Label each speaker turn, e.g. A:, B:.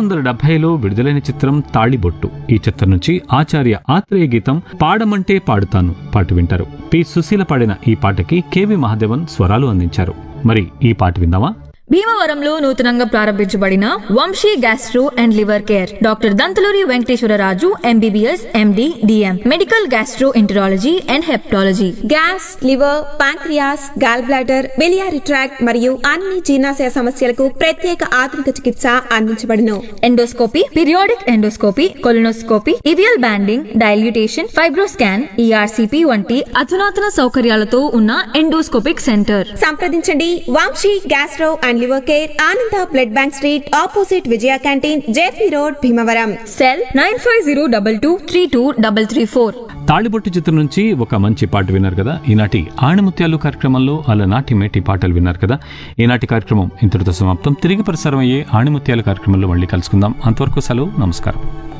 A: వందల డెబ్బైలో విడుదలైన చిత్రం తాళిబొట్టు ఈ చిత్రం నుంచి ఆచార్య ఆత్రేయ గీతం పాడమంటే పాడుతాను పాట వింటారు పి సుశీల పాడిన ఈ పాటకి కెవి మహాదేవన్ స్వరాలు అందించారు మరి ఈ పాట విందామా
B: భీమవరంలో నూతనంగా ప్రారంభించబడిన Vamsi gastro and liver care doctor Dantaluri Venkateswara Raju MBBS MD DM medical gastroenterology and hepatology
C: gas liver pancreas gall bladder biliary tract మరియు అన్ని జీర్ణాశయ సమస్యలకు ప్రత్యేక ఆధునిక చికిత్స అందించబడును
B: endoscopy periodic endoscopy colonoscopy EVL banding dilatation fibroscan ERCP వంటి అధునాతన సౌకర్యాలతో ఉన్న ఎండోస్కోపిక్ సెంటర్
C: సంప్రదించండి Vamsi gastro and liver care Ananda blood bank street opposite Vijaya canteen JP road Bhimavaram
B: cell nine five zero double two three two double three four
A: తాళిబొట్టు చిత్రం నుంచి ఒక మంచి పాట విన్నారు కదా ఈనాటి ఆణిముత్యాలు కార్యక్రమంలో అలనాటి మేటి పాటలు విన్నారు కదా ఈనాటి కార్యక్రమం ఇంతటితో సమాప్తం తిరిగి ప్రసారం అయ్యే ఆణిముత్యాల కార్యక్రమంలో మళ్ళీ కలుసుకుందాం అంతవరకు సెలవు నమస్కారం